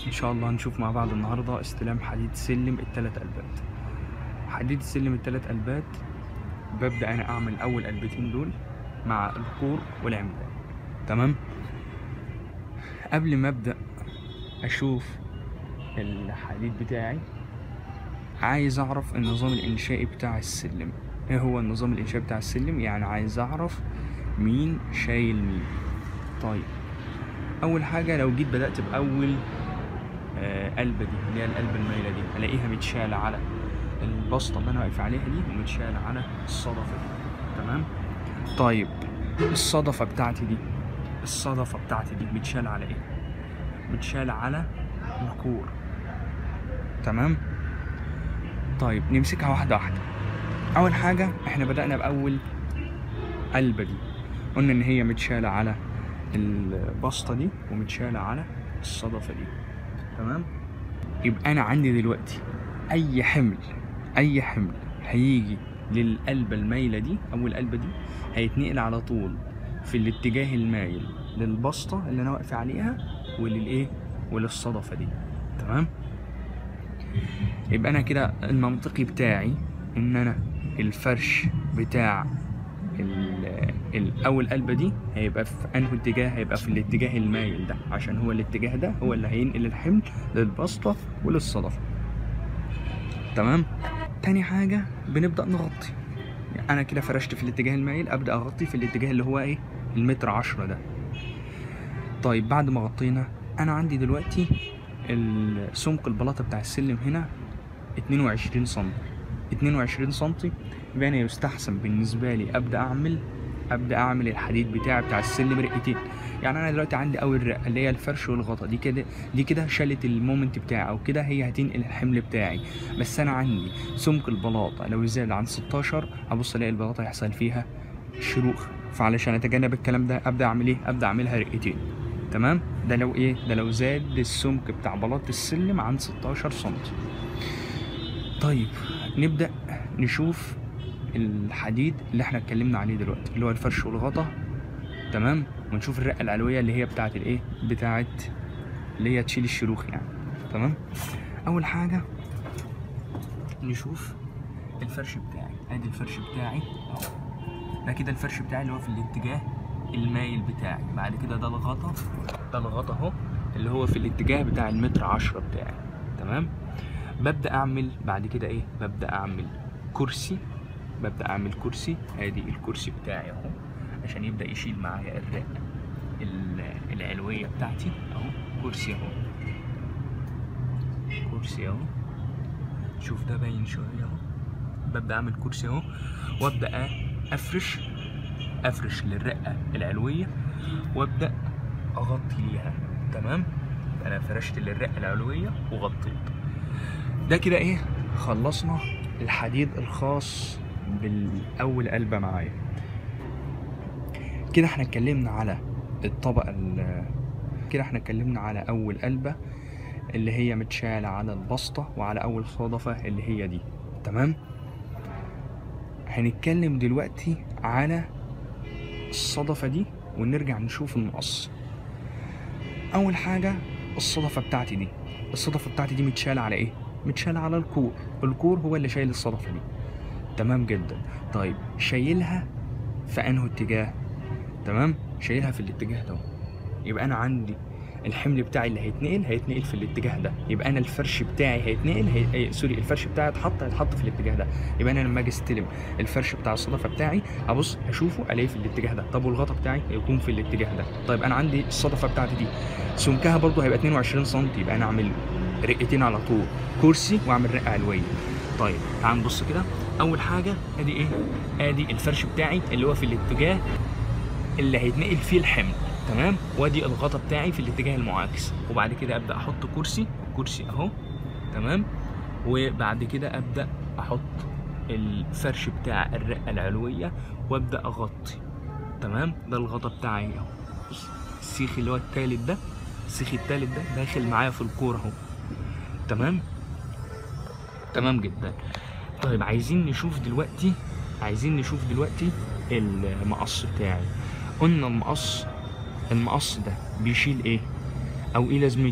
ان شاء الله هنشوف مع بعض النهارده استلام حديد سلم التلات قلبات حديد السلم التلات قلبات ببدأ انا اعمل اول قلبتين دول مع الكور والعمدان تمام قبل ما ابدأ اشوف الحديد بتاعي عايز اعرف النظام الانشائي بتاع السلم ايه هو النظام الانشائي بتاع السلم يعني عايز اعرف مين شايل مين طيب اول حاجه لو جيت بدات باول آه قلبه دي اللي هي القلبه المايله دي الاقيها متشاله على البسطه اللي انا واقف عليها دي ومتشاله على الصدفه دي تمام طيب الصدفه بتاعتي دي الصدفه بتاعتي دي متشاله على ايه متشاله على الكور تمام طيب نمسكها واحده واحده اول حاجه احنا بدانا باول قلبه دي قلنا ان هي متشاله على البسطه دي ومتشاله على الصدفه دي تمام يبقى انا عندي دلوقتي اي حمل اي حمل هيجي للقلبه المايله دي او القلبه دي هيتنقل على طول في الاتجاه المايل للبسطه اللي انا واقف عليها وللايه وللصدفه دي تمام يبقى انا كده المنطقي بتاعي ان انا الفرش بتاع ال- الاول قلبه دي هيبقى في انه اتجاه هيبقى في الاتجاه المايل ده عشان هو الاتجاه ده هو اللي هينقل الحمل للبسطه وللصدفه تمام تاني حاجه بنبدا نغطي يعني انا كده فرشت في الاتجاه المايل ابدا اغطي في الاتجاه اللي هو ايه المتر عشرة ده طيب بعد ما غطينا انا عندي دلوقتي ال- سمك البلاطه بتاع السلم هنا 22 سم 22 سم يبقى انا يستحسن بالنسبه لي ابدا اعمل ابدا اعمل الحديد بتاعي بتاع السلم رقتين يعني انا دلوقتي عندي اول رقه اللي هي الفرش والغطا دي كده دي كده شالت المومنت بتاعي او كده هي هتنقل الحمل بتاعي بس انا عندي سمك البلاطه لو زاد عن 16 ابص الاقي البلاطه هيحصل فيها شروخ فعلشان اتجنب الكلام ده ابدا اعمل ايه ابدا اعملها رقتين تمام ده لو ايه ده لو زاد السمك بتاع بلاطه السلم عن 16 سم طيب نبدا نشوف الحديد اللي احنا اتكلمنا عليه دلوقتي اللي هو الفرش والغطا تمام ونشوف الرقه العلويه اللي هي بتاعه الايه بتاعه اللي هي تشيل الشروخ يعني تمام اول حاجه نشوف الفرش بتاعي ادي الفرش بتاعي اهو ده كده الفرش بتاعي اللي هو في الاتجاه المايل بتاعي بعد كده ده الغطا ده الغطا اهو اللي هو في الاتجاه بتاع المتر عشرة بتاعي تمام ببدا اعمل بعد كده ايه ببدا اعمل كرسي ببدا اعمل كرسي ادي الكرسي بتاعي اهو عشان يبدا يشيل معايا الرقه ال- العلويه بتاعتي اهو كرسي اهو كرسي اهو شوف ده باين شويه اهو ببدا اعمل كرسي اهو وابدا افرش افرش للرقه العلويه وابدا اغطي ليها تمام انا فرشت للرقه العلويه وغطيت ده كده ايه خلصنا الحديد الخاص بالاول قلبه معايا كده احنا اتكلمنا على الطبقه ال- كده احنا اتكلمنا على اول قلبه اللي هي متشالة على البسطة وعلى أول صدفة اللي هي دي تمام هنتكلم دلوقتي على الصدفة دي ونرجع نشوف المقص أول حاجة الصدفة بتاعتي دي الصدفة بتاعتي دي متشالة على إيه؟ متشالة على الكور الكور هو اللي شايل الصدفة دي تمام جدا طيب شايلها في أنه اتجاه تمام شايلها في الاتجاه ده يبقى أنا عندي الحمل بتاعي اللي هيتنقل هيتنقل في الاتجاه ده يبقى انا الفرش بتاعي هيتنقل هي... هي... سوري الفرش بتاعي هيتحط هيتحط في الاتجاه ده يبقى انا لما اجي استلم الفرش بتاع الصدفه بتاعي ابص اشوفه الاقيه في الاتجاه ده طب والغطا بتاعي هيكون في الاتجاه ده طيب انا عندي الصدفه بتاعتي دي سمكها برضو هيبقى 22 سم يبقى انا اعمل رقتين على طول كرسي واعمل رقه علويه طيب تعال نبص كده اول حاجه ادي ايه ادي الفرش بتاعي اللي هو في الاتجاه اللي هيتنقل فيه الحمل تمام وادي الغطا بتاعي في الاتجاه المعاكس وبعد كده ابدا احط كرسي كرسي اهو تمام وبعد كده ابدا احط الفرش بتاع الرقه العلويه وابدا اغطي تمام ده الغطا بتاعي اهو بص، السيخ اللي هو التالت ده السيخ التالت ده داخل معايا في الكوره اهو تمام تمام جدا طيب عايزين نشوف دلوقتي عايزين نشوف دلوقتي المقص بتاعي قلنا المقص المقص ده بيشيل ايه او ايه لازمته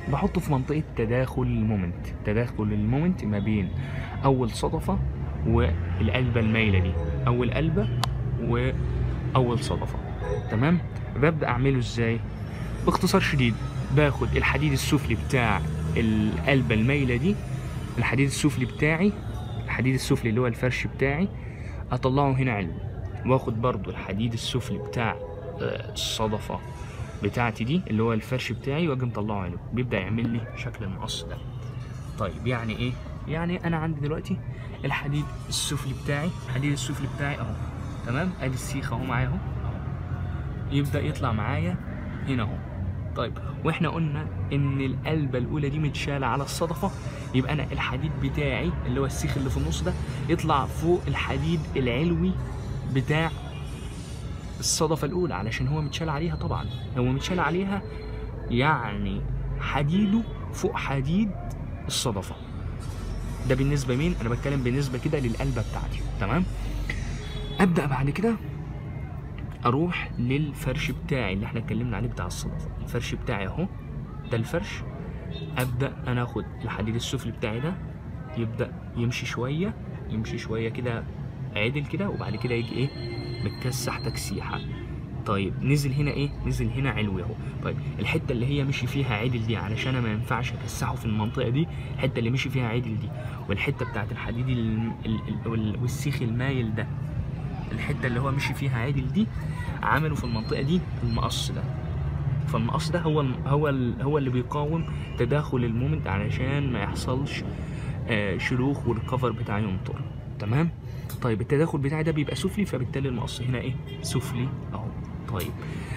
بحطه في منطقه تداخل المومنت تداخل المومنت ما بين اول صدفه والقلبه المايله دي اول قلبه واول صدفه تمام ببدا اعمله ازاي باختصار شديد باخد الحديد السفلي بتاع القلبه المايله دي الحديد السفلي بتاعي الحديد السفلي اللي هو الفرش بتاعي اطلعه هنا علوي واخد برضو الحديد السفلي بتاع آه، الصدفه بتاعتي دي اللي هو الفرش بتاعي واجي مطلعه علوي بيبدا يعمل لي شكل المقص ده طيب يعني ايه يعني انا عندي دلوقتي الحديد السفلي بتاعي الحديد السفلي بتاعي اهو تمام ادي السيخ اهو معايا اهو اهو يبدا يطلع معايا هنا اهو طيب واحنا قلنا ان القلبه الاولى دي متشاله على الصدفه يبقى انا الحديد بتاعي اللي هو السيخ اللي في النص ده يطلع فوق الحديد العلوي بتاع الصدفه الاولى علشان هو متشال عليها طبعا هو متشال عليها يعني حديده فوق حديد الصدفه ده بالنسبه مين انا بتكلم بالنسبه كده للقلبه بتاعتي تمام ابدا بعد كده اروح للفرش بتاعي اللي احنا اتكلمنا عليه بتاع الصدفه الفرش بتاعي اهو ده الفرش ابدا انا اخد الحديد السفلي بتاعي ده يبدا يمشي شويه يمشي شويه كده عدل كده وبعد كده يجي ايه متكسح تكسيحه طيب نزل هنا ايه نزل هنا علوي اهو طيب الحته اللي هي مشي فيها عدل دي علشان أنا ما ينفعش اكسحه في المنطقه دي الحته اللي مشي فيها عدل دي والحته بتاعت الحديد ال- ال- ال- وال- والسيخ المايل ده الحته اللي هو مشي فيها عادل دي عملوا في المنطقه دي المقص ده فالمقص ده هو الم- هو ال- هو اللي بيقاوم تداخل المومنت علشان ما يحصلش آه، شروخ والكفر بتاعي ينطر تمام طيب التداخل بتاعي ده بيبقى سفلي فبالتالي المقص هنا ايه سفلي اهو طيب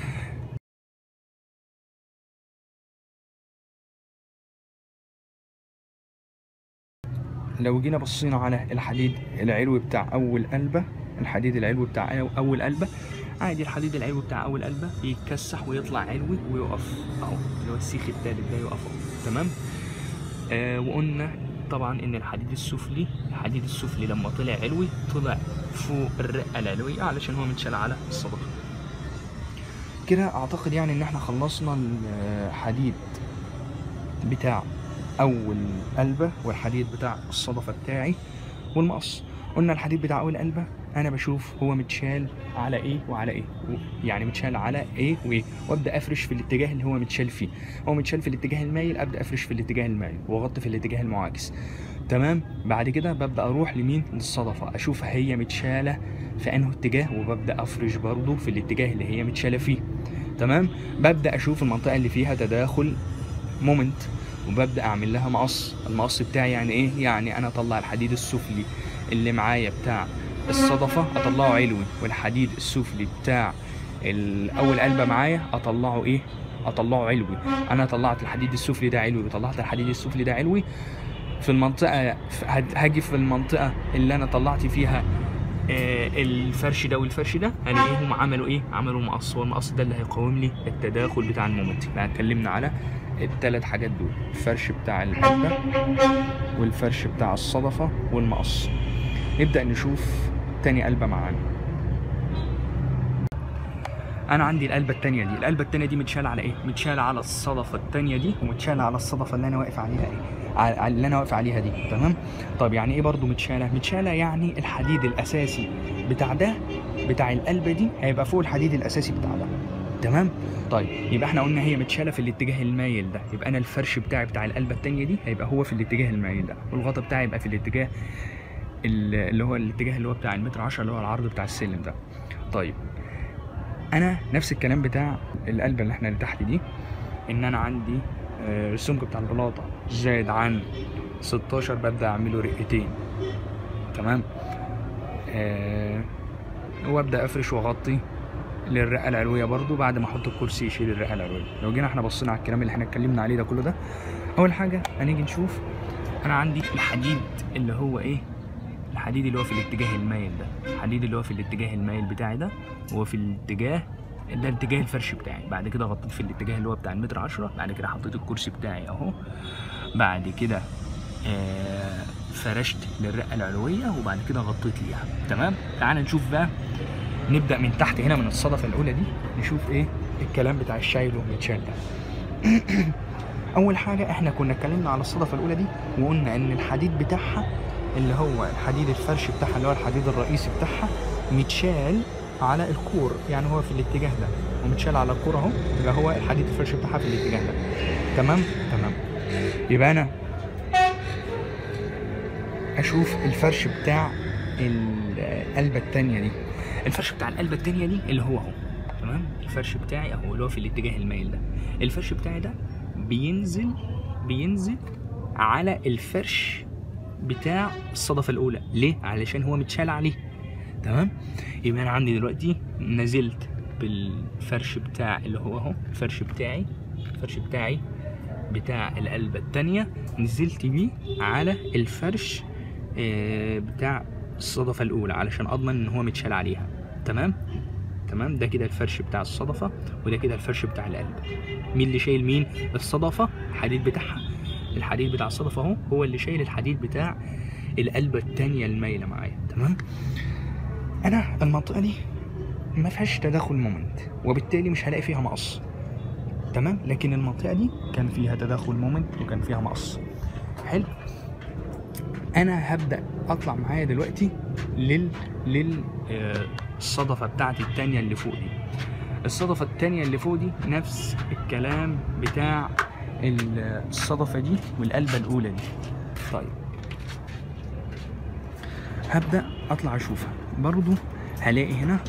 لو جينا بصينا على الحديد العلوي بتاع اول قلبه الحديد العلوي بتاع أو- اول قلبه عادي الحديد العلوي بتاع اول قلبه بيتكسح ويطلع علوي ويقف اهو اللي هو السيخ التالت ده يقف اهو تمام آه وقلنا طبعا ان الحديد السفلي الحديد السفلي لما طلع علوي طلع فوق الرئه العلويه علشان هو متشال على الصدفه كده اعتقد يعني ان احنا خلصنا الحديد بتاع اول قلبه والحديد بتاع الصدفه بتاعي والمقص قلنا الحديد بتاع اول قلبه انا بشوف هو متشال على ايه وعلى ايه و- يعني متشال على ايه وايه وابدا افرش في الاتجاه اللي هو متشال فيه هو متشال في الاتجاه المايل ابدا افرش في الاتجاه المايل واغطي في الاتجاه المعاكس تمام بعد كده ببدا اروح لمين للصدفه اشوف هي متشاله في انه اتجاه وببدا افرش برضه في الاتجاه اللي هي متشاله فيه تمام ببدا اشوف المنطقه اللي فيها تداخل مومنت وببدا اعمل لها مقص المقص بتاعي يعني ايه يعني انا اطلع الحديد السفلي اللي معايا بتاع الصدفه اطلعه علوي والحديد السفلي بتاع الاول قلبه معايا اطلعه ايه اطلعه علوي انا طلعت الحديد السفلي ده علوي وطلعت الحديد السفلي ده علوي في المنطقه في- هد- هاجي في المنطقه اللي انا طلعت فيها آه، الفرش ده والفرش ده هلاقيهم عملوا ايه عملوا مقص والمقص ده اللي هيقاوم لي التداخل بتاع المومنت احنا اتكلمنا على الثلاث حاجات دول الفرش بتاع القلبه والفرش بتاع الصدفه والمقص نبدا نشوف تاني قلبه معانا انا عندي القلبه التانية دي القلبه التانية دي متشاله على ايه متشاله على الصدفه التانية دي ومتشاله على الصدفه اللي انا واقف عليها ايه على على اللي انا واقف عليها دي تمام طب يعني ايه برضو متشاله متشاله يعني الحديد الاساسي بتاع ده بتاع القلبه دي هيبقى فوق الحديد الاساسي بتاع ده تمام طيب يبقى احنا قلنا هي متشاله في الاتجاه المايل ده يبقى انا الفرش بتاعي بتاع القلبه التانية دي هيبقى هو في الاتجاه المايل ده والغطا بتاعي يبقى في الاتجاه ال- اللي هو الاتجاه اللي هو بتاع المتر 10 اللي هو العرض بتاع السلم ده طيب انا نفس الكلام بتاع القلبه اللي احنا اللي تحت دي ان انا عندي آه، السمك بتاع البلاطه زايد عن 16 ببدا اعمله رقتين تمام آه وابدا افرش واغطي للرئه العلويه برضو بعد ما احط الكرسي يشيل الرئه العلويه لو جينا احنا بصينا على الكلام اللي احنا اتكلمنا عليه ده كله ده اول حاجه هنيجي نشوف انا عندي الحديد اللي هو ايه الحديد اللي هو في الاتجاه المايل ده الحديد اللي هو في الاتجاه المايل بتاعي ده هو في الاتجاه ده اتجاه الفرش بتاعي بعد كده غطيت في الاتجاه اللي هو بتاع المتر عشرة بعد كده حطيت الكرسي بتاعي اهو بعد كده آه فرشت للرئه العلويه وبعد كده غطيت ليها تمام تعال نشوف بقى نبدا من تحت هنا من الصدفه الاولى دي نشوف ايه الكلام بتاع الشايل والمتشال ده اول حاجه احنا كنا اتكلمنا على الصدفه الاولى دي وقلنا ان الحديد بتاعها اللي هو الحديد الفرش بتاعها اللي هو الحديد الرئيسي بتاعها متشال على الكور يعني هو في الاتجاه ده ومتشال على الكور اهو يبقى هو الحديد الفرش بتاعها في الاتجاه ده تمام تمام يبقى انا اشوف الفرش بتاع القلبة التانية دي الفرش بتاع القلبة التانية دي اللي هو اهو تمام الفرش بتاعي اهو اللي هو في الاتجاه المايل ده الفرش بتاعي ده بينزل بينزل على الفرش بتاع الصدفة الأولى ليه؟ علشان هو متشال عليه تمام؟ يبقى أنا عندي دلوقتي نزلت بالفرش بتاع اللي هو اهو الفرش بتاعي الفرش بتاعي بتاع القلبة التانية نزلت بيه على الفرش آه، بتاع الصدفة الأولى علشان أضمن إن هو متشال عليها تمام تمام ده كده الفرش بتاع الصدفة وده كده الفرش بتاع القلب مين اللي شايل مين الصدفة الحديد بتاعها الحديد بتاع الصدفة اهو هو اللي شايل الحديد بتاع القلبة التانية المايلة معايا تمام أنا المنطقة دي ما فيهاش تداخل مومنت وبالتالي مش هلاقي فيها مقص تمام لكن المنطقة دي كان فيها تداخل مومنت وكان فيها مقص حلو انا هبدا اطلع معايا دلوقتي لل لل آه، الصدفه بتاعتي التانية اللي فوق دي الصدفه التانية اللي فوق دي نفس الكلام بتاع ال- الصدفه دي والقلبه الاولى دي طيب هبدا اطلع اشوفها برضو هلاقي هنا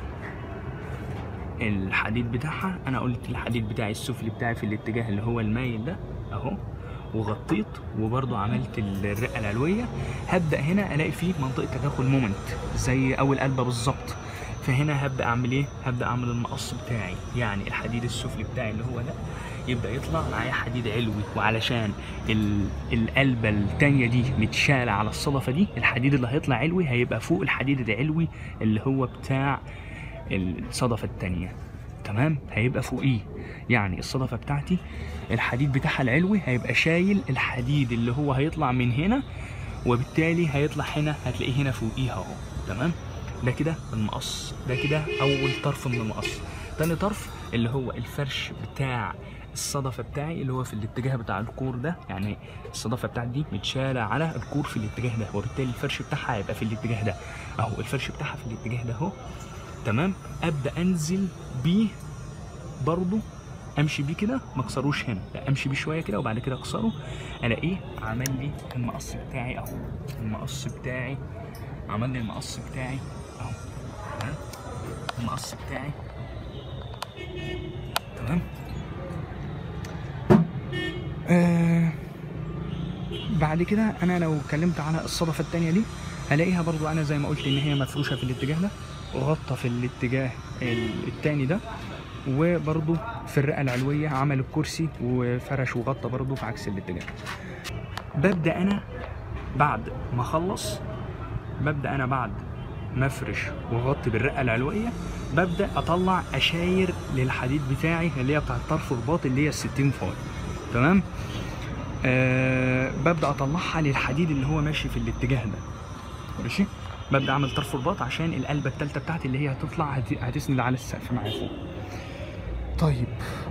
الحديد بتاعها انا قلت الحديد بتاعي السفلي بتاعي في الاتجاه اللي هو المايل ده اهو وغطيت وبرضو عملت الرئه العلويه هبدا هنا الاقي فيه منطقه تداخل مومنت زي اول قلبه بالظبط فهنا هبدا اعمل ايه هبدا اعمل المقص بتاعي يعني الحديد السفلي بتاعي اللي هو ده يبدا يطلع معايا حديد علوي وعلشان ال- القلبه التانية دي متشاله على الصدفه دي الحديد اللي هيطلع علوي هيبقى فوق الحديد العلوي اللي هو بتاع الصدفه التانية تمام هيبقى فوقيه يعني الصدفه بتاعتي الحديد بتاعها العلوي هيبقى شايل الحديد اللي هو هيطلع من هنا وبالتالي هيطلع هنا هتلاقيه هنا فوقيها اهو تمام ده كده المقص ده كده اول طرف من المقص تاني طرف اللي هو الفرش بتاع الصدفه بتاعي اللي هو في الاتجاه بتاع الكور ده يعني الصدفه بتاعتي دي متشاله على الكور في الاتجاه ده وبالتالي الفرش بتاعها هيبقى في الاتجاه ده اهو الفرش بتاعها في الاتجاه ده اهو تمام ابدا انزل بيه برضو امشي بيه كده ما اكسروش هنا لا امشي بيه شويه كده وبعد كده اكسره الاقيه عمل لي المقص بتاعي اهو المقص بتاعي عمل لي المقص بتاعي اهو تمام المقص بتاعي تمام آه بعد كده انا لو اتكلمت على الصدفه التانية دي هلاقيها برضو انا زي ما قلت ان هي مفروشه في الاتجاه ده وغطى في الاتجاه ال- التاني ده وبرضو في الرئه العلويه عمل الكرسي وفرش وغطى برضو في عكس الاتجاه ببدا انا بعد ما اخلص ببدا انا بعد ما افرش واغطي بالرئه العلويه ببدا اطلع اشاير للحديد بتاعي اللي هي بتاعت طرف رباط اللي هي ال 60 فاي تمام أه ببدا اطلعها للحديد اللي هو ماشي في الاتجاه ده ماشي ببدا اعمل طرف رباط عشان القلبه الثالثه بتاعتي اللي هي هتطلع هت- هتسند على السقف معايا فوق طيب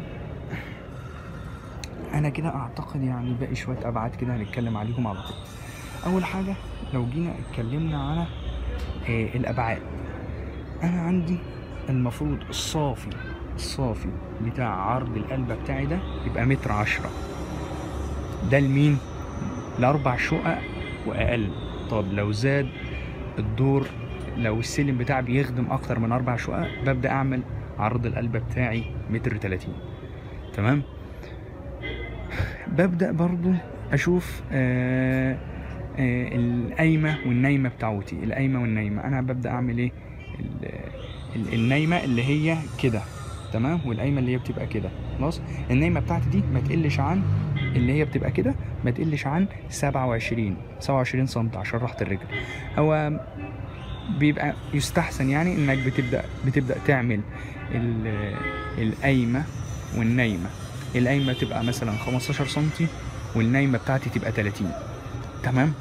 انا كده اعتقد يعني باقي شويه ابعاد كده هنتكلم عليهم على طول اول حاجه لو جينا اتكلمنا على آه الابعاد انا عندي المفروض الصافي الصافي بتاع عرض القلبه بتاعي ده يبقى متر عشرة ده لمين لاربع شقق واقل طب لو زاد الدور لو السلم بتاعي بيخدم اكتر من اربع شقق ببدا اعمل عرض القلبه بتاعي متر تلاتين تمام ببدا برضو اشوف آه آه القايمه والنايمه بتاعتي القايمه والنايمه انا ببدا اعمل ايه ال- ال- النايمه اللي هي كده تمام والقايمه اللي هي بتبقى كده خلاص النايمه بتاعتي دي ما تقلش عن اللي هي بتبقى كده ما تقلش عن 27 27 سم عشان راحه الرجل هو بيبقى يستحسن يعني انك بتبدا بتبدا تعمل ال- القايمه والنايمه القايمه تبقى مثلا 15 سم والنايمه بتاعتي تبقى 30 تمام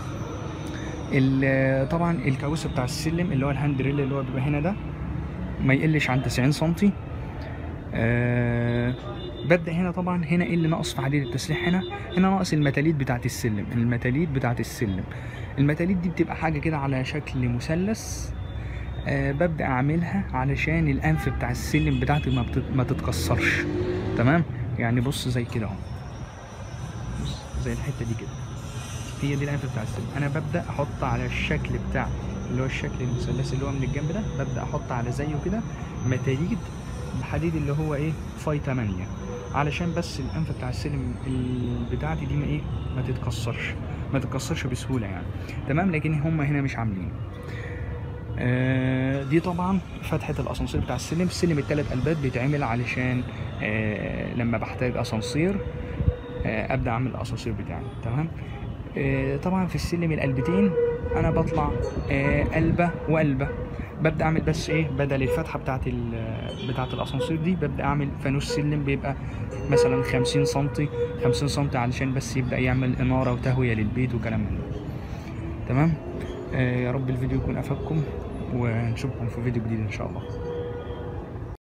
ال- طبعا الكاوسه بتاع السلم اللي هو الهاند ريل اللي هو بيبقى هنا ده ما يقلش عن 90 سم آه ببدا هنا طبعا هنا ايه اللي ناقص في حديد التسليح هنا هنا ناقص المتاليد بتاعت السلم المتاليد بتاعت السلم المتاليد دي بتبقى حاجه كده على شكل مثلث آه ببدا اعملها علشان الانف بتاع السلم بتاعتي ما, بتت... ما تتكسرش تمام يعني بص زي كده اهو بص زي الحته دي كده هي دي الانف بتاع السلم انا ببدا احط على الشكل بتاع اللي هو الشكل المثلث اللي هو من الجنب ده ببدا احط على زيه كده متاليد الحديد اللي هو ايه فاي 8 علشان بس الانف بتاع السلم ال- بتاعتي دي ما ايه ما تتكسرش ما تتكسرش بسهوله يعني تمام لكن هم هنا مش عاملين آه، دي طبعا فتحة الأسانسير بتاع السلم السلم التلات قلبات بيتعمل علشان آه، لما بحتاج أسانسير آه، أبدأ أعمل الأسانسير بتاعي تمام آه، طبعا في السلم القلبتين أنا بطلع آه، قلبة وقلبة ببدأ أعمل بس إيه بدل الفتحة بتاعت ال- بتاعت الأسانسير دي ببدأ أعمل فانوس سلم بيبقى مثلا خمسين سنتي خمسين سنتي علشان بس يبدأ يعمل إنارة وتهوية للبيت وكلام من ده تمام آه، يا رب الفيديو يكون افادكم ونشوفكم في فيديو جديد ان شاء الله